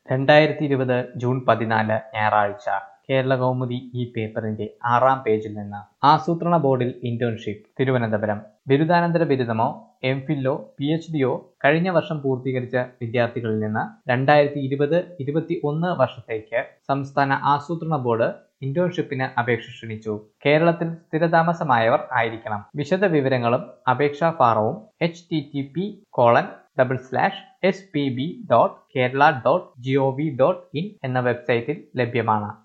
രണ്ടായിരത്തി ഇരുപത് ജൂൺ പതിനാല് ഞായറാഴ്ച കേരള കൗമുദി ഈ പേപ്പറിന്റെ ആറാം പേജിൽ നിന്ന് ആസൂത്രണ ബോർഡിൽ ഇന്റേൺഷിപ്പ് തിരുവനന്തപുരം ബിരുദാനന്തര ബിരുദമോ എം ഫില്ലോ പി എച്ച് ഡിയോ കഴിഞ്ഞ വർഷം പൂർത്തീകരിച്ച വിദ്യാർത്ഥികളിൽ നിന്ന് രണ്ടായിരത്തി ഇരുപത് ഇരുപത്തി ഒന്ന് വർഷത്തേക്ക് സംസ്ഥാന ആസൂത്രണ ബോർഡ് ഇന്റേൺഷിപ്പിന് അപേക്ഷ ക്ഷണിച്ചു കേരളത്തിൽ സ്ഥിരതാമസമായവർ ആയിരിക്കണം വിശദ വിവരങ്ങളും അപേക്ഷാ ഫാറവും H T T P colon double slash S P B dot Kerala dot G O V dot in എന്ന വെബ്സൈറ്റിൽ ലഭ്യമാണ്